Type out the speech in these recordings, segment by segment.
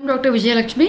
doctor Vijayalakshmi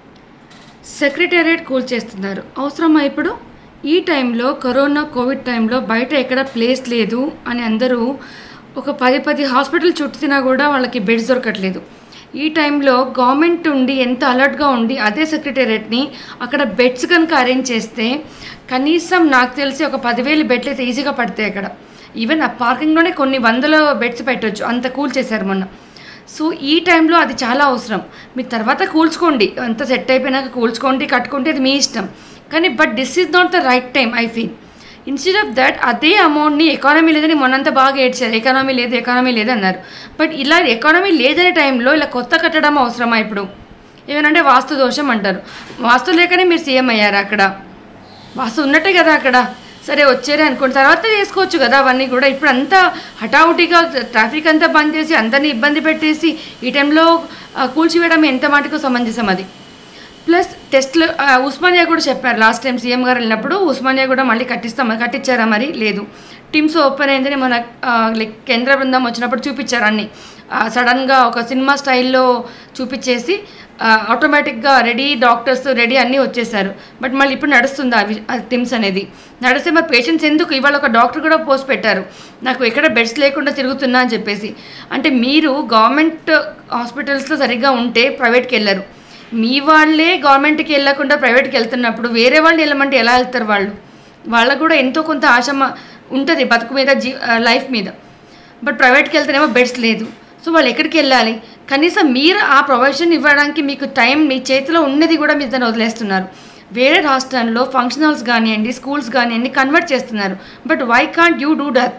secretariat cool చేస్తున్నారు అవసరమా ఇప్పుడు ఈ టైంలో కరోనా కోవిడ్ టైంలో బయట ఎక్కడ ప్లేస్ లేదు అని అందరూ ఒక పది పది హాస్పిటల్ చుట్టినా కూడా వాళ్ళకి బెడ్స్ దొరకట్లేదు ఈ టైంలో గవర్నమెంట్ ఉండి ఎంత అలర్ట్గా ఉండి అదే సెక్రటేరియట్ని అక్కడ బెడ్స్ కనుక అరేంజ్ చేస్తే కనీసం నాకు తెలిసి ఒక పదివేలు బెడ్లు అయితే ఈజీగా పడతాయి అక్కడ ఈవెన్ ఆ పార్కింగ్లోనే కొన్ని వందల బెడ్స్ పెట్టొచ్చు అంత కూల్ చేశారు మొన్న సో ఈ టైంలో అది చాలా అవసరం మీరు తర్వాత కూల్చుకోండి అంత సెట్ అయిపోయినాక కూల్చుకోండి కట్టుకుంటే అది మీ ఇష్టం కానీ but this is not the right time I feel instead of that అదే అమౌంట్ని ఎకానమీ లేదని మొన్నంతా బాగా ఏడ్చారు ఎకానమీ లేదు ఎకానమీ లేదు అన్నారు బట్ ఇలా ఎకానమీ లేదనే టైంలో ఇలా కొత్త కట్టడం అవసరమా ఇప్పుడు ఏమనంటే వాస్తు దోషం అంటారు వాస్తు లేకనే మీరు సీఎం అయ్యారు అక్కడ వాస్తు ఉన్నట్టే కదా అక్కడ సరే వచ్చారే అనుకున్న తర్వాత చేసుకోవచ్చు కదా అవన్నీ కూడా ఇప్పుడు అంతా హఠావుటిగా ట్రాఫిక్ అంతా బంద్ చేసి అందరినీ ఇబ్బంది పెట్టేసి ఈ టైంలో ఆ, కూల్చివేయడం ఎంత మాటకు సమంజసం అది ప్లస్ టెస్ట్లు ఆ, ఉస్మానియా కూడా చెప్పారు లాస్ట్ టైం సీఎం గారు వెళ్ళినప్పుడు ఉస్మానియా కూడా మళ్ళీ కట్టిస్తాం కట్టించారా మరి లేదు టీమ్స్ ఓపెన్ అయిందని మన ఆ, లైక్ కేంద్ర బృందం వచ్చినప్పుడు చూపించారు అన్ని ఆ, సడన్గా ఒక సినిమా స్టైల్లో చూపించేసి ఆ, ఆటోమేటిక్గా రెడీ డాక్టర్స్ రెడీ అన్నీ వచ్చేసారు బట్ మళ్ళీ ఇప్పుడు నడుస్తుంది అవి టిమ్స్ అనేది నడిస్తే మరి పేషెంట్స్ ఎందుకు ఇవాళ ఒక డాక్టర్ కూడా పోస్ట్ పెట్టారు నాకు ఎక్కడ బెడ్స్ లేకుండా తిరుగుతున్నా అని చెప్పేసి అంటే మీరు గవర్నమెంట్ హాస్పిటల్స్లో సరిగ్గా ఉంటే ప్రైవేట్కి వెళ్ళరు మీ వాళ్ళే గవర్నమెంట్కి వెళ్ళకుండా ప్రైవేట్కి వెళ్తున్నప్పుడు వేరే వాళ్ళు వెళ్ళమంటే ఎలా వెళ్తారు వాళ్ళు వాళ్ళకు కూడా ఎంతో కొంత ఆశ ఉంటుంది బతుకు మీద జీ లైఫ్ మీద బట్ ప్రైవేట్కి వెళ్తేనేమో బెడ్స్ లేదు సో వాళ్ళు ఎక్కడికి వెళ్ళాలి కనీసం మీరు ఆ ప్రొవిజన్ ఇవ్వడానికి మీకు టైం మీ చేతిలో ఉన్నది కూడా మీరు దాన్ని వదిలేస్తున్నారు వేరే రాష్ట్రాల్లో ఫంక్షన్ హాల్స్ కానివ్వండి స్కూల్స్ కానివ్వండి కన్వర్ట్ చేస్తున్నారు but why can't you do that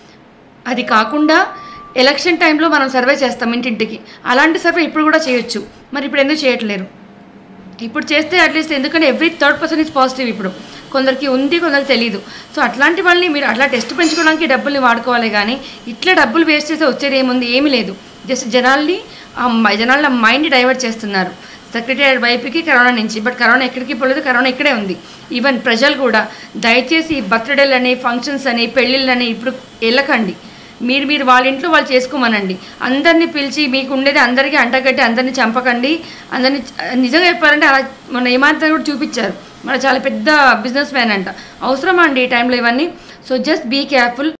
అది కాకుండా ఎలక్షన్ టైంలో మనం సర్వే చేస్తాం ఇంటింటికి అలాంటి సర్వే ఇప్పుడు కూడా చేయొచ్చు మరి ఇప్పుడు ఎందుకు చేయట్లేరు ఇప్పుడు చేస్తే అట్లీస్ట్ ఎందుకంటే every third person is positive ఇప్పుడు కొందరికి ఉంది కొందరికి తెలియదు సో అట్లాంటి వాళ్ళని మీరు అట్లా టెస్ట్ పెంచుకోవడానికి డబ్బుల్ని వాడుకోవాలి కానీ ఇట్లా డబ్బులు వేస్ట్ చేస్తే వచ్చేది ఏముంది ఏమీ లేదు జస్ట్ జనాల్ని ఆ మ- జనాల మైండ్ డైవర్ట్ చేస్తున్నారు సెక్రటరీ వైపుకి కరోనా నుంచి బట్ కరోనా ఎక్కడికి పోలేదు కరోనా ఇక్కడే ఉంది ఈవెన్ ప్రజలు కూడా దయచేసి బర్త్డేలని ఫంక్షన్స్ అని పెళ్ళిళ్ళని ఇప్పుడు వెళ్ళకండి మీరు మీరు వాళ్ళ ఇంట్లో వాళ్ళు చేసుకోమనండి అందరినీ పిలిచి మీకు ఉండేది అందరికీ అంటగట్టి అందరినీ చంపకండి అందరినీ నిజంగా చెప్పాలంటే అలా మన ఏమాత్రం కూడా చూపించారు మన చాలా పెద్ద బిజినెస్ మ్యాన్ అంట అవసరమా అండి ఈ టైంలో ఇవన్నీ సో జస్ట్ బీ కేర్ఫుల్